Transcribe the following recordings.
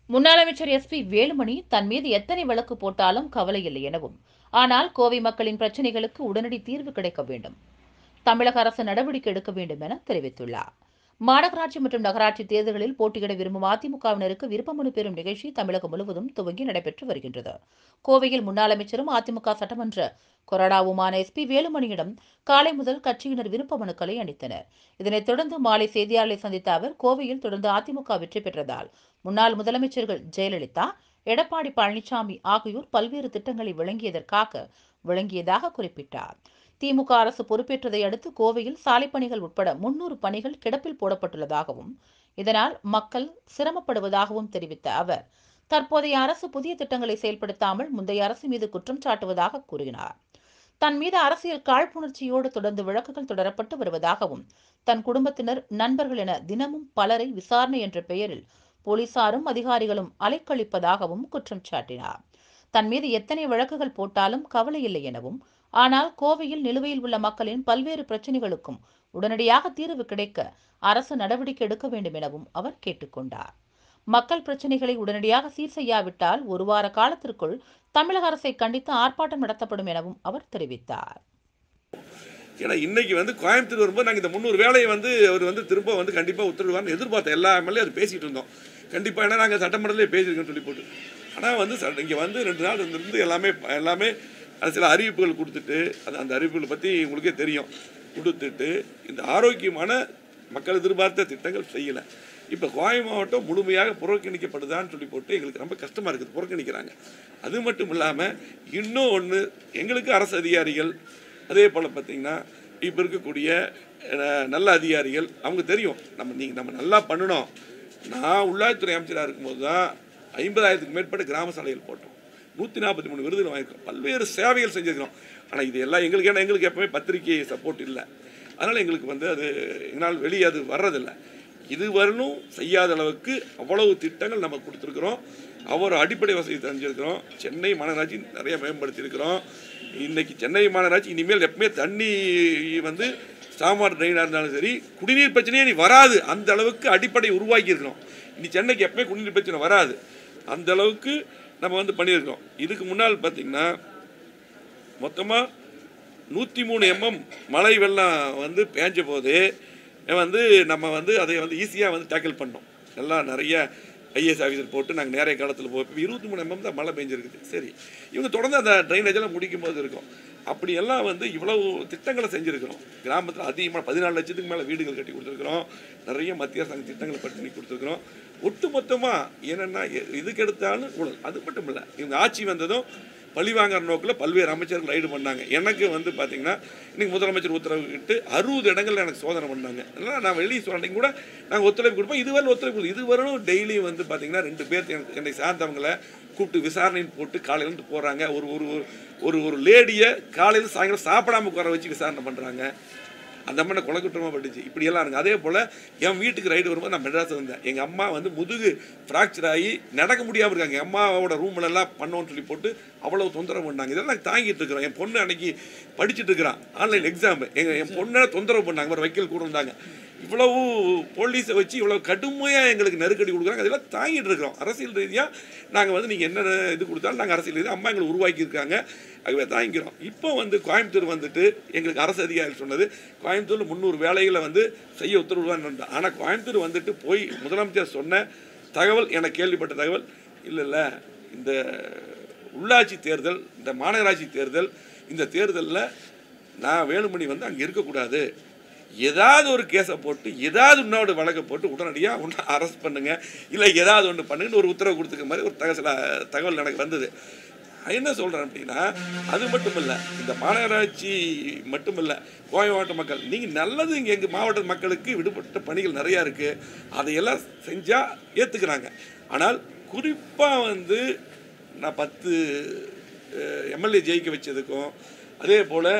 முன்னாள் அமைச்சர் எஸ்பி வேலுமணி தன் மீது எத்தனை வழக்கு போட்டாலும் கவலை இல்லை எனவும் ஆனால் கோவை மக்களின் பிரச்சினைகளுக்கு உடனடி தீர்வு கிடைக்க வேண்டும் தமிழக அரசு நடவடிக்கை எடுக்க வேண்டும் என தெரிவித்துள்ளார் மாநகராட்சி மற்றும் நகராட்சி தேர்தல்களில் போட்டியிட விரும்பும் அதிமுகவினருக்கு விருப்ப மனு பெறும் நிகழ்ச்சி தமிழகம் முழுவதும் துவங்கி நடைபெற்று வருகின்றது கோவையில் முன்னாள் அமைச்சரும் அதிமுக சட்டமன்ற கொறடாவுமான எஸ்பி வேலுமணியிடம் காலை முதல் கட்சியினர் விருப்ப மனுக்களை அளித்தனர் இதனைத் தொடர்ந்து மாலை செய்தியாளர்களை சந்தித்த அவர் கோவையில் தொடர்ந்து அதிமுக வெற்றி பெற்றதால் முன்னாள் முதலமைச்சர்கள் ஜெயலலிதா எடப்பாடி பழனிசாமி ஆகியோர் பல்வேறு திட்டங்களை வழங்கியதற்காக வழங்கியதாக குறிப்பிட்டார் திமுக அரசு பொறுப்பேற்றதை அடுத்து கோவையில் சாலைப் பணிகள் உட்பட முன்னூறு பணிகள் கிடப்பில் போடப்பட்டுள்ளதாகவும் இதனால் மக்கள் சிரமப்படுவதாகவும் தெரிவித்த அவர் தற்போதைய அரசு புதிய திட்டங்களை செயல்படுத்தாமல் முந்தைய அரசு மீது குற்றம் சாட்டுவதாக கூறினார் தன் மீது அரசியல் காழ்ப்புணர்ச்சியோடு தொடர்ந்து வழக்குகள் தொடரப்பட்டு வருவதாகவும் தன் குடும்பத்தினர் நண்பர்கள் என தினமும் பலரை விசாரணை என்ற பெயரில் போலீசாரும் அதிகாரிகளும் அலைக்கழிப்பதாகவும் குற்றம் சாட்டினார் தன் மீது எத்தனை வழக்குகள் போட்டாலும் கவலை இல்லை எனவும் ஆனால் கோவையில் நிலுவையில் உள்ள மக்களின் பல்வேறு பிரச்சினைகளுக்கும் உடனடியாக தீர்வு கிடைக்க அரசு நடவடிக்கை எடுக்க வேண்டும் எனவும் அவர் கேட்டுக்கொண்டார் மக்கள் பிரச்சினைகளை உடனடியாக சீர் செய்யாவிட்டால் ஒரு வார காலத்திற்குள் தமிழக அரசை கண்டித்து ஆர்ப்பாட்டம் நடத்தப்படும் எனவும் அவர் தெரிவித்தார் ஏன்னா இன்னைக்கு வந்து கோயம்புத்தூர் வரும்போது நாங்கள் இந்த முந்நூறு வேலையை வந்து அவர் வந்து திரும்ப வந்து கண்டிப்பாக உத்தரவான்னு எதிர்பார்த்தோம் எல்லா எம்எல்ஏ அது பேசிகிட்டு இருந்தோம் கண்டிப்பாக ஏன்னா நாங்கள் சட்டமன்றத்திலே பேசியிருக்கோம்னு சொல்லி போட்டு ஆனால் வந்து இங்கே வந்து ரெண்டு நாள் இருந்து எல்லாமே எல்லாமே அது சில அறிவிப்புகள் கொடுத்துட்டு அது அந்த அறிவிப்புகளை பற்றி உங்களுக்கே தெரியும் கொடுத்துட்டு இந்த ஆரோக்கியமான மக்கள் எதிர்பார்த்த திட்டங்கள் செய்யலை இப்போ கோவை மாவட்டம் முழுமையாக புறக்கணிக்கப்படுதான்னு சொல்லி போட்டு எங்களுக்கு ரொம்ப கஷ்டமாக இருக்குது புறக்கணிக்கிறாங்க அது மட்டும் இல்லாமல் இன்னும் ஒன்று எங்களுக்கு அரசு அதிகாரிகள் அதே போல் பார்த்தீங்கன்னா இப்போ இருக்கக்கூடிய அஹ், நல்ல அதிகாரிகள் அவங்க தெரியும் நம்ம நீங்கள் நம்ம நல்லா பண்ணணும் நான் உள்ளாட்சித்துறை அமைச்சராக இருக்கும்போது தான் ஐம்பதாயிரத்துக்கு மேற்பட்ட கிராம சாலைகள் போட்டோம் நூற்றி நாற்பத்தி மூணு விருதுகள் வாங்கியிருக்கோம் பல்வேறு சேவைகள் செஞ்சுருக்கிறோம் ஆனால் இது எல்லாம் எங்களுக்கு ஏன்னா எங்களுக்கு எப்பவுமே பத்திரிகை சப்போர்ட் இல்லை அதனால் எங்களுக்கு வந்து அது எங்களால் வெளியே அது வர்றதில்லை இதுவரையிலும் செய்யாத அளவுக்கு அவ்வளவு திட்டங்கள் நம்ம கொடுத்துருக்குறோம் அவர் அடிப்படை வசதி தெரிஞ்சிருக்கிறோம் சென்னை மாநகராட்சி நிறைய மேம்படுத்தியிருக்கிறோம் இன்னைக்கு சென்னை மாநகராட்சி இனிமேல் எப்பவுமே தண்ணி வந்து சாமான் ட்ரெயினாக இருந்தாலும் சரி குடிநீர் பிரச்சனையே நீ வராது அந்த அளவுக்கு அடிப்படை உருவாக்கி இருக்கிறோம் இனி சென்னைக்கு எப்பவுமே குடிநீர் பிரச்சனை வராது அந்த அளவுக்கு நம்ம வந்து பண்ணியிருக்கிறோம் இதுக்கு முன்னால் பார்த்தீங்கன்னா மொத்தமாக நூற்றி மூணு எம்எம் மழை வெள்ளம் வந்து பேஞ்ச போது வந்து நம்ம வந்து அதை வந்து ஈஸியாக வந்து டேக்கிள் பண்ணோம் எல்லாம் நிறைய ஐஏஎஸ் ஆஃபீஸர் போட்டு நாங்கள் நேரைய காலத்தில் போய் இப்போ இருபத்தி மூணு எம்எம் தான் மழை பெஞ்சிருக்குது சரி இவங்க தொடர்ந்து அந்த ட்ரைனேஜெல்லாம் முடிக்கும் போது இருக்கும் அப்படியெல்லாம் வந்து இவ்வளவு திட்டங்களை செஞ்சுருக்கிறோம் கிராமத்தில் அதிகமாக பதினாலு லட்சத்துக்கு மேலே வீடுகள் கட்டி கொடுத்துருக்குறோம் நிறைய மத்திய அரசாங்க திட்டங்களை பண்ணி கொடுத்துருக்குறோம் ஒட்டு மொத்தமாக என்னென்னா இதுக்கு எடுத்தாலும் ஊழல் அது மட்டும் இல்லை இவங்க ஆட்சி வந்ததும் பழி வாங்குற நோக்கில் பல்வேறு அமைச்சர்கள் ரைடு பண்ணாங்க எனக்கு வந்து பார்த்தீங்கன்னா இன்னைக்கு முதலமைச்சர் உத்தரவிட்டு அறுபது இடங்கள்ல எனக்கு சோதனை பண்ணாங்க அதனால் நான் வெளியே சொல்லிங்க கூட நாங்கள் ஒத்துழைப்பு கொடுப்போம் இதுவரை ஒத்துழைப்பு கொடுப்போம். இதுவரையும் டெய்லி வந்து பார்த்தீங்கன்னா ரெண்டு பேர் எனக்கு- என்னை சார்ந்தவங்களை கூப்பிட்டு விசாரணைன்னு போட்டு காலையிலேருந்து போகிறாங்க ஒரு ஒரு ஒரு- ஒரு ஒரு லேடியை காலையில் சாயங்காலம் சாப்பிடாம உட்கார வச்சு விசாரணை பண்ணுறாங்க அந்த அம்மனை கொலை குற்றமாக பட்டுச்சு இப்படியெல்லாம் இருங்க அதே போல் என் வீட்டுக்கு ரைடு வரும்போது நான் மெட்ராஸ் வந்தேன் எங்கள் அம்மா வந்து முதுகு ஃப்ராக்சர் ஆகி நடக்க முடியாமல் இருக்காங்க எங்கள் அம்மாவோட ரூம்லலாம் பண்ணோன்னு சொல்லி போட்டு அவ்வளோ தொந்தரவு பண்ணாங்க இதெல்லாம் நாங்கள் தாங்கிட்டு இருக்கிறோம் என் பொண்ணு அன்னைக்கு படிச்சுட்டு இருக்கிறான் ஆன்லைன் எக்ஸாம் எங்கள் என் பொண்ணை தொந்தரவு பண்ணாங்க ஒரு வக்கீல் கூட இருந்தாங்க இவ்வளவு போலீஸை வச்சு இவ்வளவு கடுமையாக எங்களுக்கு நெருக்கடி கொடுக்குறாங்க அதெல்லாம் தாங்கிட்டு இருக்கிறோம் அரசியல் ரீதியாக நாங்கள் வந்து நீங்கள் என்ன இது கொடுத்தாலும் நாங்கள் அரசியல் ரீதியாக அம்மா எங்களை உருவாக்கியிருக்காங்க ஆகவே தாங்கிக்கிறோம் இப்போ வந்து கோயம்புத்தூர் வந்துட்டு எங்களுக்கு அரசு அதிகாரிகள் சொன்னது கோயம்புத்தூரில் முந்நூறு வேலைகளை வந்து செய்ய உத்தரவுதான் ஆனால் கோயம்புத்தூர் வந்துட்டு போய் முதலமைச்சர் சொன்ன தகவல் என கேள்விப்பட்ட தகவல் இல்லை இல்லை இந்த உள்ளாட்சி தேர்தல் இந்த மாநகராட்சி தேர்தல் இந்த தேர்தலில் நான் வேலுமணி வந்து அங்கே இருக்கக்கூடாது ஏதாவது ஒரு கேஸை போட்டு ஏதாவது உன்னோட வழக்கை போட்டு உடனடியாக ஒன்று அரெஸ்ட் பண்ணுங்க இல்லை ஏதாவது ஒன்று பண்ணுங்கன்னு ஒரு உத்தரவு கொடுத்துக்க மாதிரி ஒரு தக சில தகவல் எனக்கு வந்தது நான் என்ன சொல்கிறேன் அப்படின்னா அது மட்டும் இல்லை இந்த மாநகராட்சி மட்டும் இல்லை கோவை மாவட்ட மக்கள் நீங்கள் நல்லது இங்கே எங்கள் மாவட்ட மக்களுக்கு விடுபட்ட பணிகள் நிறையா இருக்குது அதையெல்லாம் செஞ்சால் ஏற்றுக்கிறாங்க ஆனால் குறிப்பாக வந்து நான் பத்து எம்எல்ஏ ஜெயிக்க வச்சதுக்கும் அதே போல்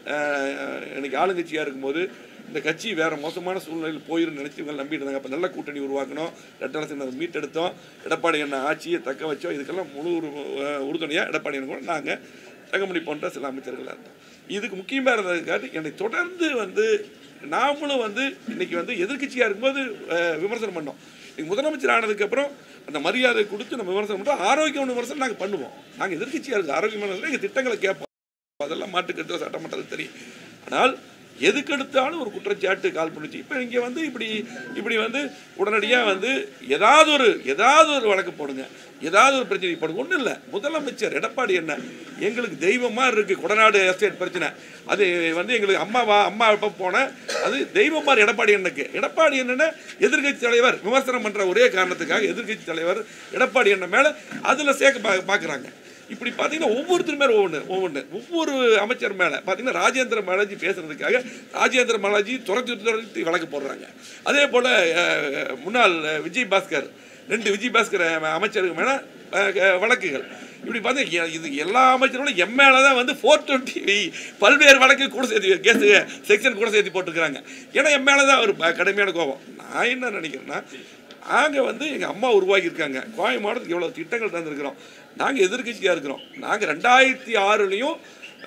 எனக்கு ஆளுங்கட்சியாக இருக்கும்போது இந்த கட்சி வேறு மோசமான சூழ்நிலையில் போயிருந்து நினச்சி இவங்க நம்பிட்டு இருந்தாங்க அப்போ நல்ல கூட்டணி உருவாக்கணும் ரெட்டரசு மீட்டெடுத்தோம் எடப்பாடி என்ன ஆட்சியை தக்க வச்சோம் இதுக்கெல்லாம் முழு உறுதுணையாக எடப்பாடி என்ன கூட நாங்கள் தங்கமணி போன்ற சில அமைச்சர்களாக இருந்தோம் இதுக்கு முக்கியமாக இருந்ததுக்காட்டி என்னை தொடர்ந்து வந்து நாமளும் வந்து இன்னைக்கு வந்து எதிர்க்கட்சியாக இருக்கும்போது அஹ், விமர்சனம் பண்ணோம் நீங்க முதலமைச்சர் ஆனதுக்கப்புறம் அந்த மரியாதை கொடுத்து நம்ம விமர்சனம் பண்ணுறோம் ஆரோக்கியமான விமர்சனம் நாங்கள் பண்ணுவோம் நாங்கள் எதிர்க்கட்சியாக இருக்குது ஆரோக்கியமான விமர்சனம் எங்கள் திட்டங்களை கேட்போம் அதெல்லாம் மாட்டுக்கட்டு சட்டமன்றத்தில் தெரியும் ஆனால் எதுக்கெடுத்தாலும் ஒரு குற்றச்சாட்டு கால் பண்ணுச்சு இப்போ இங்கே வந்து இப்படி இப்படி வந்து உடனடியாக வந்து ஏதாவது ஒரு ஏதாவது ஒரு வழக்கு போடுங்க ஏதாவது ஒரு பிரச்சனை போடுங்க ஒன்றும் இல்லை முதலமைச்சர் எடப்பாடி என்ன எங்களுக்கு தெய்வமாக இருக்குது கொடநாடு எஸ்டேட் பிரச்சனை அது வந்து எங்களுக்கு அம்மாவா அம்மா அப்பா போன அது தெய்வமாக எடப்பாடி அண்ணனுக்கு எடப்பாடி என்னன்னா எதிர்க்கட்சி தலைவர் விமர்சனம் பண்ணுற ஒரே காரணத்துக்காக எதிர்க்கட்சி தலைவர் எடப்பாடி அண்ணன் மேலே அதில் சேர்க்க பா பார்க்குறாங்க இப்படி பார்த்தீங்கன்னா ஒவ்வொருத்தர் மேலே ஒவ்வொன்று ஒவ்வொன்று ஒவ்வொரு அமைச்சர் மேலே பார்த்தீங்கன்னா ராஜேந்திர பாலாஜி பேசுறதுக்காக ராஜேந்திர பாலாஜி துரத்தி துரத்தி வழக்கு போடுறாங்க அதே போல் முன்னாள் விஜய் பாஸ்கர் ரெண்டு விஜய் பாஸ்கர் அமைச்சருக்கு மேலே வழக்குகள் இப்படி பார்த்தா இது எல்லா அமைச்சர்களும் எம் மேலே தான் வந்து ஃபோர் டுவெண்ட்டி பல்வேறு வழக்கு கூட சேர்த்து கேஸு செக்ஷன் கூட சேர்த்து போட்டிருக்கிறாங்க ஏன்னா எம் மேலே தான் ஒரு ப- கடுமையான கோபம் நான் என்ன நினைக்கிறேன்னா நாங்கள் வந்து எங்கள் அம்மா உருவாக்கியிருக்காங்க கோவை மாவட்டத்துக்கு எவ்வளோ திட்டங்கள் தந்திருக்கிறோம் நாங்கள் எதிர்க்கட்சியாக இருக்கிறோம் நாங்கள் ரெண்டாயிரத்தி ஆறுலேயும்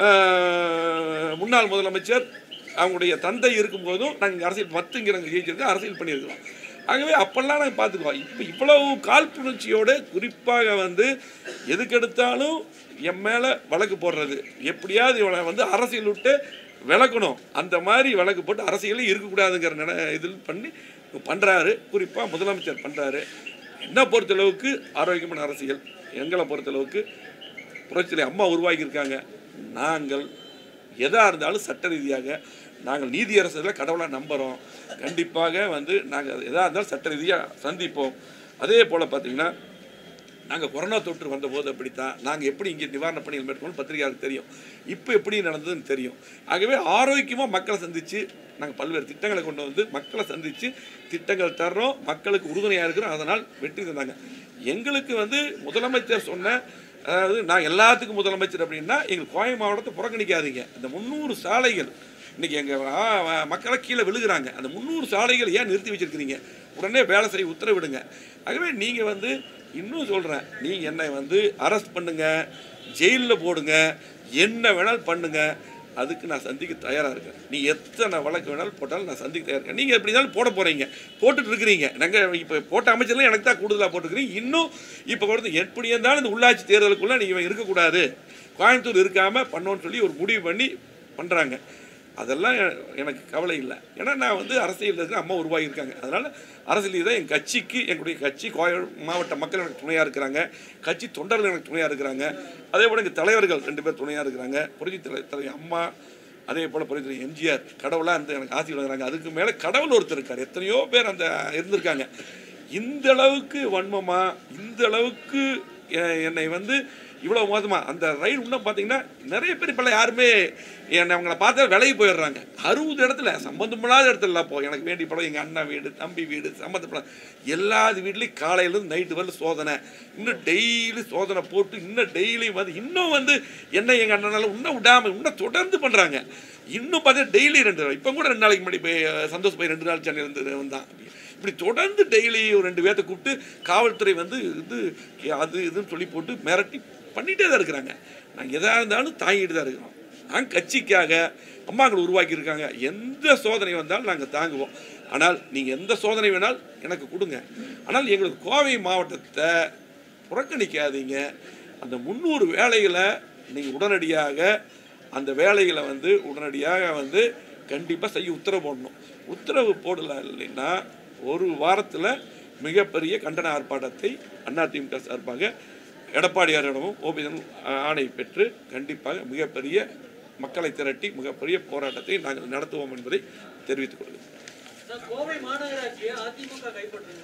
முன்னாள் முதலமைச்சர் அவங்களுடைய தந்தை இருக்கும்போதும் நாங்கள் அரசியல் மத்துங்கிற ஜெயிச்சிருக்கோம் அரசியல் பண்ணியிருக்கிறோம் ஆகவே அப்பெல்லாம் நாங்கள் பார்த்துக்குவோம் இப்போ இவ்வளவு காழ்ப்புணர்ச்சியோட குறிப்பாக வந்து எதுக்கெடுத்தாலும் என் மேலே வழக்கு போடுறது எப்படியாவது இவனை வந்து அரசியல் விட்டு விளக்கணும் அந்த மாதிரி வழக்கு போட்டு அரசியலே இருக்கக்கூடாதுங்கிற நினை இதில் பண்ணி பண்ணுறாரு குறிப்பாக முதலமைச்சர் பண்ணுறாரு என்ன பொறுத்தளவுக்கு ஆரோக்கியமான அரசியல் எங்களை பொறுத்தளவுக்கு புரட்சிலை அம்மா உருவாக்கியிருக்காங்க நாங்கள் எதாக இருந்தாலும் சட்ட ரீதியாக நாங்கள் நீதியரசரில் கடவுளாக நம்புகிறோம் கண்டிப்பாக வந்து நாங்கள் எதாக இருந்தாலும் சட்ட ரீதியாக சந்திப்போம் அதே போல் பார்த்தீங்கன்னா நாங்கள் கொரோனா தொற்று வந்தபோது அப்படித்தான் நாங்கள் எப்படி இங்கே நிவாரணப் பணிகள் மேற்கொண்டு பத்திரிகையாளருக்கு தெரியும் இப்போ எப்படி நடந்ததுன்னு தெரியும் ஆகவே ஆரோக்கியமாக மக்களை சந்தித்து நாங்கள் பல்வேறு திட்டங்களை கொண்டு வந்து மக்களை சந்தித்து திட்டங்கள் தர்றோம் மக்களுக்கு உறுதுணையாக இருக்கிறோம் அதனால் வெற்றி தந்தாங்க எங்களுக்கு வந்து முதலமைச்சர் சொன்ன அதாவது நான் எல்லாத்துக்கும் முதலமைச்சர் அப்படின்னா எங்கள் கோவை மாவட்டத்தை புறக்கணிக்காதீங்க இந்த முந்நூறு சாலைகள் இன்னைக்கு எங்கள் மக்களை கீழே விழுகிறாங்க அந்த முந்நூறு சாலைகள் ஏன் நிறுத்தி வச்சிருக்கிறீங்க உடனே வேலை செய்ய உத்தரவிடுங்க ஆகவே நீங்கள் வந்து இன்னும் சொல்கிறேன் நீங்கள் என்னை வந்து அரெஸ்ட் பண்ணுங்க ஜெயிலில் போடுங்க என்ன வேணாலும் பண்ணுங்க அதுக்கு நான் சந்திக்க தயாராக இருக்கேன் நீ எத்தனை வழக்கு வேணாலும் போட்டாலும் நான் சந்திக்க தயாராக இருக்கேன் நீங்கள் எப்படி இருந்தாலும் போட போகிறீங்க போட்டுட்டு இருக்கிறீங்க நாங்கள் இப்போ போட்ட அமைச்சர்லாம் எனக்கு தான் கூடுதலாக போட்டுக்கிறீங்க இன்னும் இப்போ வந்து எப்படி இருந்தாலும் இந்த உள்ளாட்சி தேர்தலுக்குள்ளே நீங்கள் இருக்கக்கூடாது கோயம்புத்தூர் இருக்காமல் பண்ணோன்னு சொல்லி ஒரு முடிவு பண்ணி பண்ணுறாங்க அதெல்லாம் எ- எனக்கு கவலை இல்லை ஏன்னா நான் வந்து அரசியலில் இருக்கிற அம்மா உருவாகியிருக்காங்க அதனால் அரசியல் தான் என் கட்சிக்கு எங்களுடைய கட்சி கோய மாவட்ட மக்கள் எனக்கு துணையாக இருக்கிறாங்க கட்சி தொண்டர்கள் எனக்கு துணையாக இருக்கிறாங்க அதே போல் எங்கள் தலைவர்கள் ரெண்டு பேர் துணையாக இருக்கிறாங்க புரட்சி தலை தலைவி அம்மா அதே போல் புரட்சி தலைவி எம்ஜிஆர் கடவுளாக இருந்து எனக்கு ஆசி வழங்குறாங்க அதுக்கு மேலே கடவுள் ஒருத்தர் இருக்கார் எத்தனையோ பேர் அந்த இருந்திருக்காங்க இந்த அளவுக்கு வன்மமா இந்த அளவுக்கு எ- என்னை வந்து இவ்வளோ மோசமா அந்த ரயில் இன்னும் பார்த்தீங்கன்னா நிறைய பேர் இப்போல்லாம் யாருமே என்னை அவங்கள பார்த்தா விலகி போயிடுறாங்க அறுபது இடத்துல சம்மந்தமில்லாத இடத்துல போ எனக்கு வேண்டிய படம் எங்கள் அண்ணா வீடு தம்பி வீடு சம்மந்தப்படாத எல்லா வீட்லேயும் காலையிலேருந்து நைட்டு வரல சோதனை இன்னும் டெய்லி சோதனை போட்டு இன்னும் டெய்லியும் வந்து இன்னும் வந்து என்ன எங்கள் அண்ணனால இன்னும் விடாமல் இன்னும் தொடர்ந்து பண்ணுறாங்க இன்னும் பார்த்தா டெய்லி ரெண்டு நாள் இப்போ கூட ரெண்டு நாளைக்கு முன்னாடி போய் அஹ், சந்தோஷ் போய் ரெண்டு நாள் சென்னை இருந்து வந்தான் இப்படி தொடர்ந்து டெய்லி ஒரு ரெண்டு பேர்த்த கூப்பிட்டு காவல்துறை வந்து இது அது இதுன்னு சொல்லி போட்டு மிரட்டி பண்ணிகிட்டே தான் இருக்கிறாங்க நாங்கள் எதாக இருந்தாலும் தாங்கிட்டு தான் இருக்கிறோம் நாங்கள் கட்சிக்காக அம்மாங்களை உருவாக்கியிருக்காங்க எந்த சோதனை வந்தாலும் நாங்கள் தாங்குவோம் ஆனால் நீங்கள் எந்த சோதனை வேணாலும் எனக்கு கொடுங்க ஆனால் எங்களுக்கு கோவை மாவட்டத்தை புறக்கணிக்காதீங்க அந்த முந்நூறு வேலைகளை நீங்கள் உடனடியாக அந்த வேலைகளை வந்து உடனடியாக வந்து கண்டிப்பாக செய்ய உத்தரவு போடணும் உத்தரவு போடல இல்லைன்னா ஒரு வாரத்தில் மிகப்பெரிய கண்டன ஆர்ப்பாட்டத்தை அதிமுக சார்பாக எடப்பாடியாரிடமும் ஓபிஎஸ் ஆணை பெற்று கண்டிப்பாக மிகப்பெரிய மக்களை திரட்டி மிகப்பெரிய போராட்டத்தை நாங்கள் நடத்துவோம் என்பதை தெரிவித்துக் கொள்கிறேன் சார், கோவை மாநகராட்சியை அதிமுக கைப்பற்றுங்க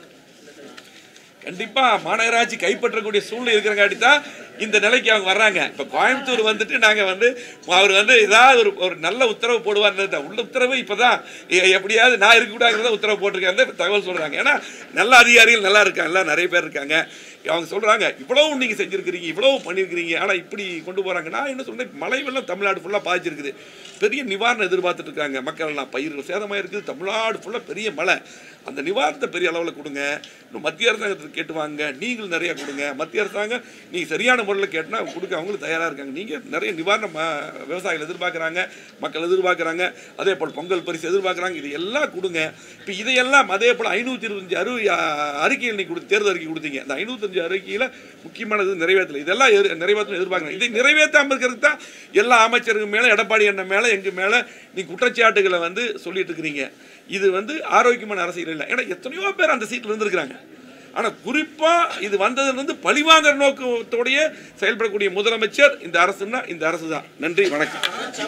கண்டிப்பா மாநகராட்சி கைப்பற்றக்கூடிய சூழ்நிலை இருக்கிறங்காட்டி தான் இந்த நிலைக்கு அவங்க வர்றாங்க இப்போ கோயம்புத்தூர் வந்துட்டு நாங்கள் வந்து அவர் வந்து ஏதாவது ஒரு ஒரு நல்ல உத்தரவு போடுவார்னு உள்ள உத்தரவு இப்போ தான் எப்படியாவது நான் இருக்கக்கூடாதுங்கிறத உத்தரவு போட்டிருக்காங்க தகவல் சொல்கிறாங்க ஏன்னா நல்ல அதிகாரிகள் நல்லா இருக்காங்க நிறைய பேர் இருக்காங்க அவங்க சொல்கிறாங்க இவ்வளவு நீங்கள் செஞ்சுருக்கிறீங்க இவ்வளவு பண்ணியிருக்கிறீங்க ஆனால் இப்படி கொண்டு போகிறாங்க நான் என்ன சொல்கிறேன் மழை வெள்ளம் தமிழ்நாடு ஃபுல்லாக பாதிச்சிருக்குது பெரிய நிவாரணம் எதிர்பார்த்துட்டு இருக்காங்க மக்கள் எல்லாம் பயிர்கள் சேதமாக இருக்குது தமிழ்நாடு ஃபுல்லாக பெரிய மழை அந்த நிவாரணத்தை பெரிய அளவில் கொடுங்க இன்னும் மத்திய அரசாங்கத்துக்கு கேட்டு வாங்க நீங்கள் நிறைய கொடுங்க மத்திய அரசாங்கம் நீங்கள் சரியான முறையில் கேட்டால் அவங்க கொடுக்க அவங்களும் தயாராக இருக்காங்க நீங்கள் நிறைய நிவாரணம் ஆ, விவசாயிகள் எதிர்பார்க்குறாங்க மக்கள் எதிர்பார்க்குறாங்க அதே போல் பொங்கல் பரிசு எதிர்பார்க்குறாங்க இது எல்லாம் கொடுங்க இப்போ இதையெல்லாம் அதே போல் ஐநூற்றி இருபத்தஞ்சு அறு அறிக்கைகள் நீங்கள் கொடு தேர்தல் அறிக்கை கொடுத்தீங்க அந்த ஐநூற்றஞ்சு அறிக்கையில் முக்கியமானது நிறைவேற்றல இதெல்லாம் எதிர் நிறைவேற்ற எதிர்பார்க்குறாங்க இதை நிறைவேற்றாமல் இருக்கிறதுக்கு தான் எல்லா அமைச்சர்கள் மேலே எடப்பாடி அண்ணன் மேலே எங்கள் மேலே நீ குற்றச்சாட்டுகளை வந்து சொல்லிட்டு இருக்கிறீங்க இது வந்து ஆரோக்கியமான அரசியல் இல்லை ஏன்னா எத்தனையோ பேர் அந்த சீட்டில் இருந்திருக்கிறாங்க ஆனால் குறிப்பாக இது வந்ததுலேருந்து பழிவாங்கற நோக்கத்தோடைய செயல்படக்கூடிய முதலமைச்சர் இந்த அரசுன்னா இந்த அரசு தான் நன்றி வணக்கம்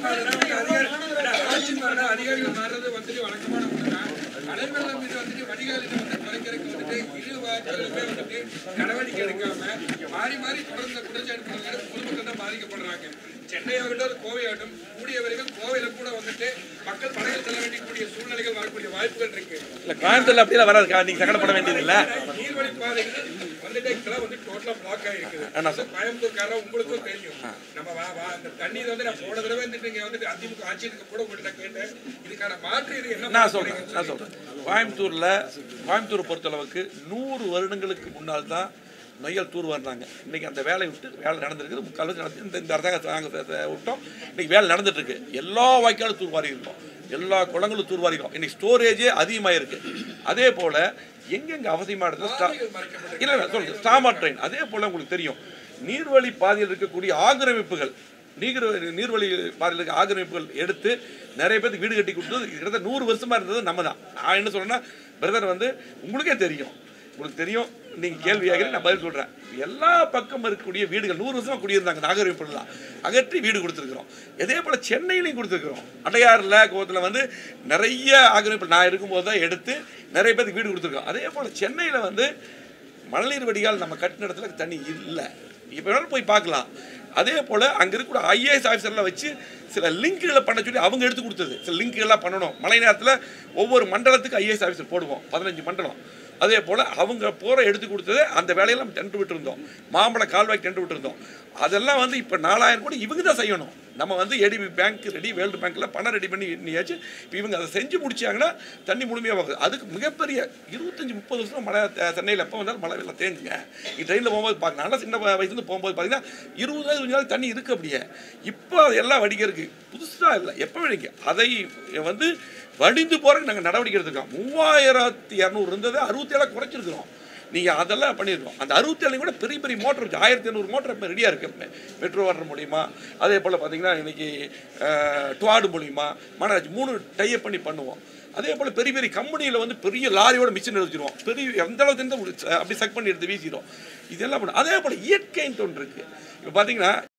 ஆட்சி மாற அதிகாரிகள் மாறுறது வந்துட்டு வழக்கமான ஒண்ணுதான். மழை வெள்ளம் இது வந்துட்டு வடிகாலில் வந்து குறைக்கிறதுக்கு வந்துட்டு இரு வாக்குகளுமே வந்துட்டு நடவடிக்கை எடுக்காம மாறி மாறி தொடர்ந்த குற்றச்சாட்டு பண்ணுறதுனால பொதுமக்கள் தான் பாதிக்கப்படுறாங்க சென்னை ஆகட்டும் அது கோவை ஆகட்டும் கூடிய வரைக்கும் கோவையில கூட வந்துட்டு மக்கள் படையில் செல்ல வேண்டிய சூழ்நிலைகள் வரக்கூடிய வாய்ப்புகள் இருக்கு இல்லை கோயம்புத்தூர்ல அப்படியெல்லாம் வராது நீங்கள் சங்கடப்பட வேண்டியதில்லை நீர்வழி பாதைகள் வந்துட்டு இப்பெல்லாம் வந்து டோட்டலா பிளாக் ஆகிருக்குது ஆனா சார். கோயம்புத்தூர்காரன் உங்களுக்கும் தெரியும் நம்ம வா வா அந்த தண்ணீர் வந்து நான் போன தடவை வந்துட்டு இங்க வந்துட்டு அதிமுக ஆட்சிக்கு கூட உங்கள்கிட்ட நான் கேட்டேன் இதுக்கான மாற்று இது என்ன நான் சொல்கிறேன் நான் சொல்கிறேன் கோயம்புத்தூரில் கோயம்புத்தூரை பொறுத்தளவுக்கு நூறு வருடங்களுக்கு முன்னால் தான் நொய்யல் தூர் வர்றாங்க இன்றைக்கி அந்த வேலையை விட்டு வேலை நடந்திருக்குது முக்கால்வாசி நடந்து இந்த இந்த அரசாங்கத்தை நாங்கள் விட்டோம் இன்றைக்கி வேலை நடந்துட்டு இருக்கு எல்லா வாய்க்காலும் தூர்வாரி இருக்கோம் எல்லா குளங்களும் தூர்வாரி இருக்கோம் இன்றைக்கி ஸ்டோரேஜே அதிகமாக இருக்குது அதே போல் எங்கெங்கே அவசியமாக இருக்குது ஸ்டா இல்லை இல்லை சொல்லுங்கள் ஸ்டாமர் ட்ரெயின் அதே போல் உங்களுக்கு தெரியும் நீர்வழி பாதையில் இருக்கக்கூடிய ஆக்கிரமிப்புகள் நீர் நீர்வழி பாதையில் இருக்க ஆக்கிரமிப்புகள் எடுத்து நிறைய பேருக்கு வீடு கட்டி கொடுத்தது கிட்டத்தட்ட நூறு வருஷமா இருந்தது நம்ம தான் நான் என்ன சொல்றேன்னா பிரதர் வந்து உங்களுக்கே தெரியும் உங்களுக்கு தெரியும் நீங்கள் கேள்வி கேட்குறீங்க நான் பதில் சொல்கிறேன் எல்லா பக்கம் இருக்கக்கூடிய வீடுகள் நூறு வருஷமா குடியிருந்தாங்க நாகரிகப்படலாம் அகற்றி வீடு கொடுத்துருக்குறோம் இதே போல் சென்னையிலையும் கொடுத்துருக்குறோம் அடையாறில் கோவத்தில் வந்து நிறைய ஆக்கிரமிப்பு நான் இருக்கும்போது தான் எடுத்து நிறைய பேருக்கு வீடு கொடுத்துருக்கோம் அதே போல் சென்னையில் வந்து மழைநீர் வடிகால் நம்ம கட்டின இடத்துல தண்ணி இல்லை இப்போ வேணாலும் போய் பார்க்கலாம் அதே போல் அங்கே இருக்கக்கூடிய ஐஏஎஸ் ஆஃபீஸர்லாம் வச்சு சில லிங்க்குகளை பண்ண சொல்லி அவங்க எடுத்து கொடுத்தது சில லிங்க்குகள்லாம் பண்ணணும் மழை நேரத்தில் ஒவ்வொரு மண்டலத்துக்கு ஐஏஎஸ் ஆஃபீஸர் போடுவோம் பதினஞ்சு மண்டலம் அதே போல் அவங்க போகிற எடுத்து கொடுத்தது அந்த வேலையெல்லாம் டென்ட் விட்டுருந்தோம் மாம்பழ கால்வாய் டென்ட் விட்டுருந்தோம் அதெல்லாம் வந்து இப்போ நாலாயிரம் கோடி இவங்க தான் செய்யணும் நம்ம வந்து ஏடிபி பேங்க் ரெடி வேர்ல்டு பேங்க்கில் பணம் ரெடி பண்ணி பண்ணியாச்சு இப்போ இவங்க அதை செஞ்சு முடிச்சாங்கன்னா தண்ணி முழுமையாக போகுது அதுக்கு மிகப்பெரிய இருபத்தஞ்சி முப்பது வருஷம் மழை அஹ், சென்னையில் எப்போ வந்தாலும் மழை வெள்ளம் தேங்குங்க நீ ட்ரெயினில் போகும்போது பார்க்க நல்லா சின்ன வயசுலேருந்து போகும்போது பார்த்தீங்கன்னா இருபதாவது கொஞ்ச நாள் தண்ணி இருக்குது அப்படியே இப்போ அது எல்லாம் வடிக்கிறதுக்கு புதுசாக இல்லை எப்போ வடிக்க அதை வந்து வடிந்து போகிறதுக்கு நாங்கள் நடவடிக்கை எடுத்துருக்கோம் மூவாயிரத்தி இரநூறு இருந்ததை அறுபத்தி ஏழாக குறைச்சிருக்கிறோம் நீங்கள் அதெல்லாம் பண்ணியிருக்கோம் அந்த அறுபத்தி ஏழு கூட பெரிய பெரிய மோட்டர் இருக்கு ஆயிரத்தி ஐநூறு மோட்டர் இப்போ ரெடியாக இருக்கு மெட்ரோ வாட்டர் மூலியமா அதே போல் பார்த்தீங்கன்னா இன்னைக்கு டுவாடு மூலியமா மனராஜ் மூணு டைப் பண்ணி பண்ணுவோம் அதே போல் பெரிய பெரிய கம்பெனியில் வந்து பெரிய லாரியோட மிஷின் எடுத்துருவோம் பெரிய எந்த அளவுக்கு இருந்தால் அப்படி சக் பண்ணி எடுத்து வீசிடும் இதெல்லாம் பண்ணும் அதே போல் இயற்கைன்னு ஒன்று இருக்குது இப்போ பார்த்தீங்கன்னா